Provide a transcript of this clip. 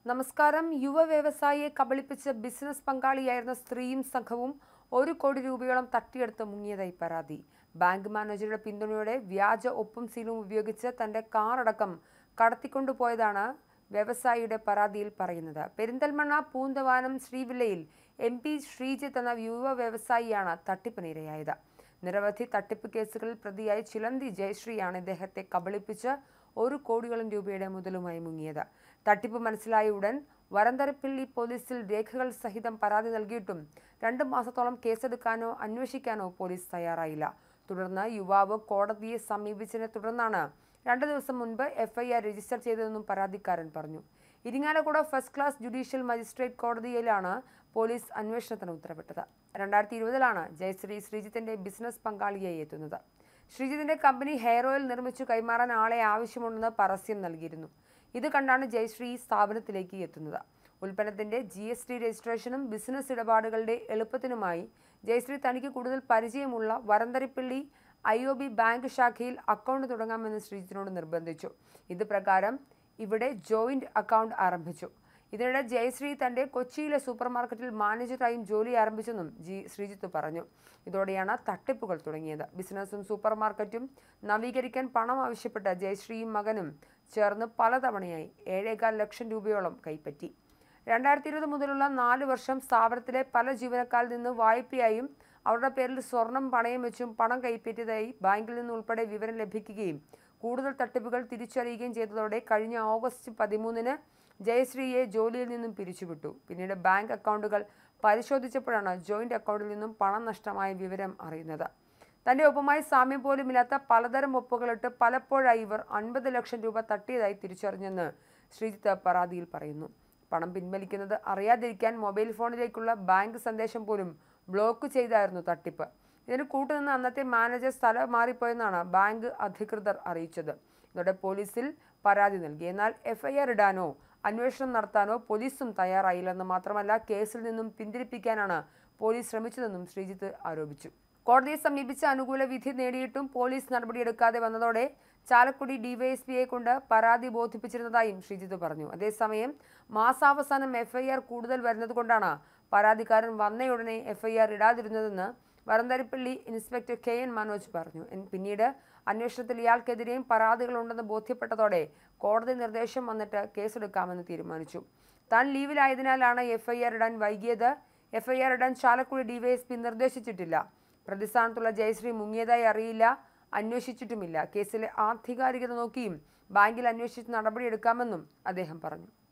നമസ്കാരം യുവ വ്യവസായിയെ കബളിപ്പിച്ച് ബിസിനസ് പങ്കാളിയായിരുന്ന സ്ത്രീയും സംഘവും ഒരു കോടി രൂപയോളം തട്ടിയെടുത്ത് മുങ്ങിയതായി പരാതി ബാങ്ക് മാനേജറുടെ പിന്തുണയോടെ വ്യാജ ഒപ്പും സീലും ഉപയോഗിച്ച് തന്റെ കാർ അടക്കം കടത്തിക്കൊണ്ടുപോയതാണ് വ്യവസായിയുടെ പരാതിയിൽ പറയുന്നത് പെരിന്തൽമണ്ണ പൂന്തവാനം ശ്രീവില്ലയിൽ എം പി ശ്രീജിത്ത് എന്ന യുവ വ്യവസായിയാണ് തട്ടിപ്പിനിരയായത് നിരവധി തട്ടിപ്പ് കേസുകളിൽ പ്രതിയായി ചിലന്തി ജയശ്രീയാണ് ഇദ്ദേഹത്തെ കബളിപ്പിച്ച് ഒരു കോടിയോളം രൂപയുടെ മുതലുമായി മുങ്ങിയത് തട്ടിപ്പ് മനസ്സിലായ ഉടൻ വരന്തരപ്പിള്ളി പോലീസിൽ രേഖകൾ സഹിതം പരാതി നൽകിയിട്ടും രണ്ട് മാസത്തോളം കേസെടുക്കാനോ അന്വേഷിക്കാനോ പോലീസ് തയ്യാറായില്ല തുടർന്ന് യുവാവ് കോടതിയെ സമീപിച്ചതിനെ തുടർന്നാണ് രണ്ട് ദിവസം മുൻപ് എഫ്ഐആർ രജിസ്റ്റർ ചെയ്തതെന്നും പരാതിക്കാരൻ പറഞ്ഞു Irinjalakuda first class judicial magistrate കോടതിയിലാണ് പോലീസ് അന്വേഷണത്തിന് ഉത്തരവിട്ടത് രണ്ടായിരത്തി ഇരുപതിലാണ് ജയശ്രീ ശ്രീജിത്തിന്റെ ബിസിനസ് പങ്കാളിയായി എത്തുന്നത് ശ്രീജിത്തിന്റെ കമ്പനി ഹെയർ ഓയിൽ നിർമ്മിച്ചു കൈമാറാൻ ആളെ ആവശ്യമുണ്ടെന്ന് പരസ്യം നൽകിയിരുന്നു ഇത് കണ്ടാണ് ജയശ്രീ സ്ഥാപനത്തിലേക്ക് എത്തുന്നത് ഉൽപ്പന്നത്തിന്റെ ജി എസ് ടി രജിസ്ട്രേഷനും ബിസിനസ് ഇടപാടുകളുടെ എളുപ്പത്തിനുമായി ജയശ്രീ തനിക്ക് കൂടുതൽ പരിചയമുള്ള Varantharappilly I O B bank ശാഖയിൽ അക്കൗണ്ട് തുടങ്ങാമെന്ന് ശ്രീജിത്തിനോട് നിർബന്ധിച്ചു ഇത് പ്രകാരം ഇവിടെ ജോയിന്റ് അക്കൗണ്ട് ആരംഭിച്ചു ഇതിനിടെ ജയശ്രീ തന്റെ കൊച്ചിയിലെ സൂപ്പർ മാർക്കറ്റിൽ മാനേജറായും ജോലി ആരംഭിച്ചെന്നും ജി ശ്രീജിത്ത് പറഞ്ഞു ഇതോടെയാണ് തട്ടിപ്പുകൾ തുടങ്ങിയത് ബിസിനസ്സും സൂപ്പർ മാർക്കറ്റും നവീകരിക്കാൻ പണം ആവശ്യപ്പെട്ട ജയശ്രീയും മകനും ചേർന്ന് പലതവണയായി ഏഴേകാൽ ലക്ഷം രൂപയോളം കൈപ്പറ്റി രണ്ടായിരത്തി ഇരുപത് മുതലുള്ള നാല് വർഷം സ്ഥാപനത്തിലെ പല ജീവനക്കാരിൽ നിന്ന് വായ്പയായും അവരുടെ പേരിൽ സ്വർണം പണയം വെച്ചും പണം കൈപ്പറ്റിയതായി ബാങ്കിൽ നിന്ന് ഉൾപ്പെടെ വിവരം ലഭിക്കുകയും കൂടുതൽ തട്ടിപ്പുകൾ തിരിച്ചറിയുകയും ചെയ്തതോടെ കഴിഞ്ഞ ഓഗസ്റ്റ് പതിമൂന്നിന് ജയശ്രീയെ ജോലിയിൽ നിന്നും പിരിച്ചുവിട്ടു പിന്നീട് ബാങ്ക് അക്കൗണ്ടുകൾ പരിശോധിച്ചപ്പോഴാണ് ജോയിന്റ് അക്കൗണ്ടിൽ നിന്നും പണം നഷ്ടമായ വിവരം അറിയുന്നത് തന്റെ ഒപ്പമായി സാമ്യം പോലുമില്ലാത്ത പലതരം ഒപ്പുകളിട്ട് പലപ്പോഴായി ഇവർ അൻപത് ലക്ഷം രൂപ തട്ടിയതായി തിരിച്ചറിഞ്ഞെന്ന് ശ്രീജിത്ത് പരാതിയിൽ പറയുന്നു പണം പിൻവലിക്കുന്നത് അറിയാതിരിക്കാൻ മൊബൈൽ ഫോണിലേക്കുള്ള ബാങ്ക് സന്ദേശം പോലും ബ്ലോക്ക് ചെയ്തായിരുന്നു തട്ടിപ്പ് ഇതിന് കൂട്ടുനിന്ന് അന്നത്തെ മാനേജർ സ്ഥലം മാറിപ്പോയെന്നാണ് ബാങ്ക് അധികൃതർ അറിയിച്ചത് ഇതോടെ പോലീസിൽ പരാതി നൽകി എന്നാൽ എഫ്ഐആർ ഇടാനോ അന്വേഷണം നടത്താനോ പോലീസും തയ്യാറായില്ലെന്ന് മാത്രമല്ല കേസിൽ നിന്നും പിന്തിരിപ്പിക്കാനാണ് പോലീസ് ശ്രമിച്ചതെന്നും ശ്രീജിത്ത് ആരോപിച്ചു കോടതിയെ സമീപിച്ച് അനുകൂല വിധി നേടിയിട്ടും പോലീസ് നടപടിയെടുക്കാതെ വന്നതോടെ ചാലക്കുടി ഡിവൈഎസ്പിയെ കൊണ്ട് പരാതി ബോധിപ്പിച്ചിരുന്നതായും ശ്രീജിത്ത് പറഞ്ഞു അതേസമയം മാസാവസാനം എഫ്ഐആർ കൂടുതൽ വരുന്നതുകൊണ്ടാണ് പരാതിക്കാരൻ വന്നയുടനെ എഫ്ഐആർ ഇടാതിരുന്നതെന്ന് Varantharappilly inspector K N Manoj പറഞ്ഞു എൻ- പിന്നീട് അന്വേഷണത്തിൽ ഇയാൾക്കെതിരെയും പരാതികളുണ്ടെന്ന് ബോധ്യപ്പെട്ടതോടെ കോടതി നിർദ്ദേശം വന്നിട്ട് കേസെടുക്കാമെന്ന് തീരുമാനിച്ചു താൻ ലീവിലായതിനാലാണ് എഫ്ഐആർ ഇടാൻ വൈകിയത് എഫ്ഐആർ ഇടാൻ ചാലക്കുടി ഡിവൈഎസ്പി നിർദ്ദേശിച്ചിട്ടില്ല പ്രതിസ്ഥാനത്തുള്ള ജയശ്രീ മുങ്ങിയതായി അറിയില്ല അന്വേഷിച്ചിട്ടുമില്ല കേസിലെ ആധികാരികത നോക്കിയും ബാങ്കിൽ അന്വേഷിച്ച് നടപടിയെടുക്കാമെന്നും അദ്ദേഹം പറഞ്ഞു